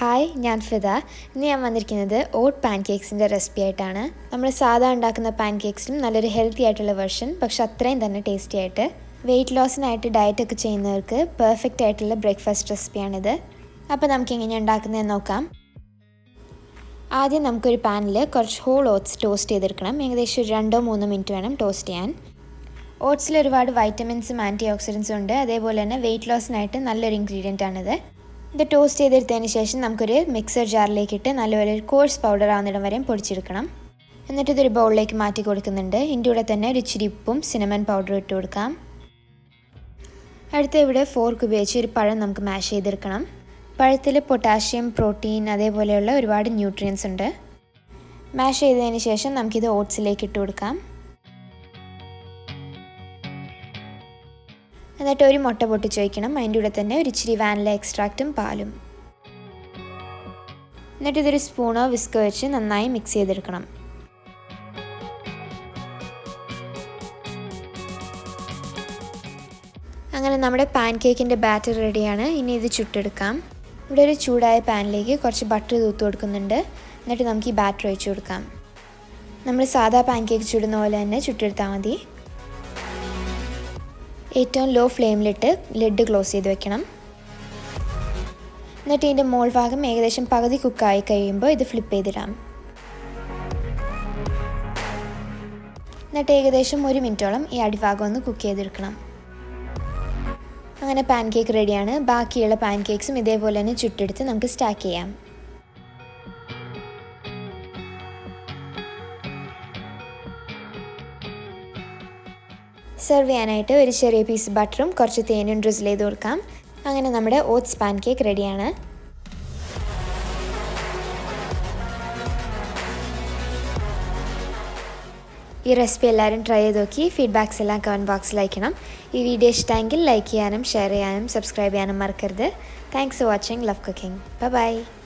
hi ഞാൻ ഫിദ ഇന്ന് ഞാൻ വന്നിരിക്കുന്നത് ഓട്ട് പാൻ കേക്സിൻ്റെ റെസിപ്പി ആയിട്ടാണ് നമ്മൾ സാധാ ഉണ്ടാക്കുന്ന പാൻ കേക്സിലും നല്ലൊരു ഹെൽത്തി ആയിട്ടുള്ള വെർഷൻ പക്ഷെ അത്രയും തന്നെ ടേസ്റ്റി ആയിട്ട് വെയിറ്റ് ലോസിനായിട്ട് ഡയറ്റ് ഒക്കെ ചെയ്യുന്നവർക്ക് പെർഫെക്റ്റ് ആയിട്ടുള്ള ബ്രേക്ക്ഫാസ്റ്റ് റെസിപ്പിയാണിത് അപ്പോൾ നമുക്ക് എങ്ങനെയാണ് ഉണ്ടാക്കുന്നതെന്ന് നോക്കാം ആദ്യം നമുക്കൊരു പാനിൽ കുറച്ച് ഹോൾ ഓട്സ് ടോസ്റ്റ് ചെയ്തെടുക്കണം ഏകദേശം ഒരു രണ്ടോ മൂന്നോ മിനിറ്റ് വേണം ടോസ്റ്റ് ചെയ്യാൻ ഓട്സിൽ ഒരുപാട് വൈറ്റമിൻസും ആൻറ്റി ഓക്സിഡൻസും ഉണ്ട് അതേപോലെ തന്നെ വെയിറ്റ് ലോസിനായിട്ട് നല്ലൊരു ഇൻഗ്രീഡിയൻ്റ് ആണിത് ഇത് ടോസ്റ്റ് ചെയ്തെടുത്തതിന് ശേഷം നമുക്കൊരു മിക്സർ ജാറിലേക്ക് ഇട്ട് നല്ലപോലെ ഒരു കോഴ്സ് പൗഡർ ആവുന്നിടം വരെയും പൊടിച്ചെടുക്കണം എന്നിട്ട് ഇതൊരു ബൗളിലേക്ക് മാറ്റി കൊടുക്കുന്നുണ്ട് ഇതിൻ്റെ കൂടെ തന്നെ ഒരു ഇച്ചിരി ഉപ്പും സിനമൺ പൗഡറും ഇട്ട് കൊടുക്കാം അടുത്ത ഇവിടെ ഫോർക്ക് ഉപയോഗിച്ച് ഒരു പഴം നമുക്ക് മാഷ് ചെയ്തെടുക്കണം പഴത്തിൽ പൊട്ടാഷ്യം പ്രോട്ടീൻ അതേപോലെയുള്ള ഒരുപാട് ന്യൂട്രിയൻസ് ഉണ്ട് മാഷ് ചെയ്തതിന് ശേഷം നമുക്കിത് ഓട്സിലേക്ക് ഇട്ട് കൊടുക്കാം എന്നിട്ട് ഒരു മുട്ട പൊട്ടിച്ച് വയ്ക്കണം അതിൻ്റെ കൂടെ തന്നെ ഒരു ഇച്ചിരി വാനില എക്സ്ട്രാക്റ്റും പാലും എന്നിട്ട് ഇതൊരു സ്പൂണോ വിസ്കോ വെച്ച് നന്നായി മിക്സ് ചെയ്തെടുക്കണം അങ്ങനെ നമ്മുടെ പാൻ കേക്കിൻ്റെ ബാറ്റർ റെഡിയാണ് ഇനി ഇത് ചുട്ടെടുക്കാം ഇവിടെ ഒരു ചൂടായ പാനിലേക്ക് കുറച്ച് ബട്ടർ തൂത്ത് കൊടുക്കുന്നുണ്ട് എന്നിട്ട് നമുക്ക് ഈ ബാറ്റർ ഒഴിച്ചു കൊടുക്കാം നമ്മൾ സാധാ പാൻ കേക്ക് ചുടുന്ന പോലെ തന്നെ ചുട്ടെടുത്താൽ മതി ഏറ്റവും ലോ ഫ്ലെയിമിലിട്ട് ലിഡ് ക്ലോസ് ചെയ്ത് വെക്കണം എന്നിട്ട് ഇതിൻ്റെ മോൾ ഭാഗം ഏകദേശം പകുതി കുക്കായി കഴിയുമ്പോൾ ഇത് ഫ്ലിപ്പ് ചെയ്തിടാം എന്നിട്ട് ഏകദേശം ഒരു മിനിറ്റോളം ഈ അടിഭാഗം ഒന്ന് കുക്ക് ചെയ്തെടുക്കണം അങ്ങനെ പാൻ കേക്ക് റെഡിയാണ് ബാക്കിയുള്ള പാൻ കേക്ക്സും ഇതേപോലെ തന്നെ ചുട്ടെടുത്ത് നമുക്ക് സ്റ്റാക്ക് ചെയ്യാം സെർവ് ചെയ്യാനായിട്ട് ഒരു ചെറിയ പീസ് ബട്ടറും കുറച്ച് തേനും ഡ്രിസിൽ ചെയ്ത് കൊടുക്കാം അങ്ങനെ നമ്മുടെ ഓട്സ് പാൻ കേക്ക് റെഡിയാണ് ഈ റെസിപ്പി എല്ലാവരും ട്രൈ ചെയ്ത് നോക്കി ഫീഡ്ബാക്സ് എല്ലാം കമൻറ്റ് ബോക്സിൽ അയക്കണം ഈ വീഡിയോ ഇഷ്ടമെങ്കിൽ ലൈക്ക് ചെയ്യാനും ഷെയർ ചെയ്യാനും സബ്സ്ക്രൈബ് ചെയ്യാനും മറക്കരുത് thanks for watching love cooking by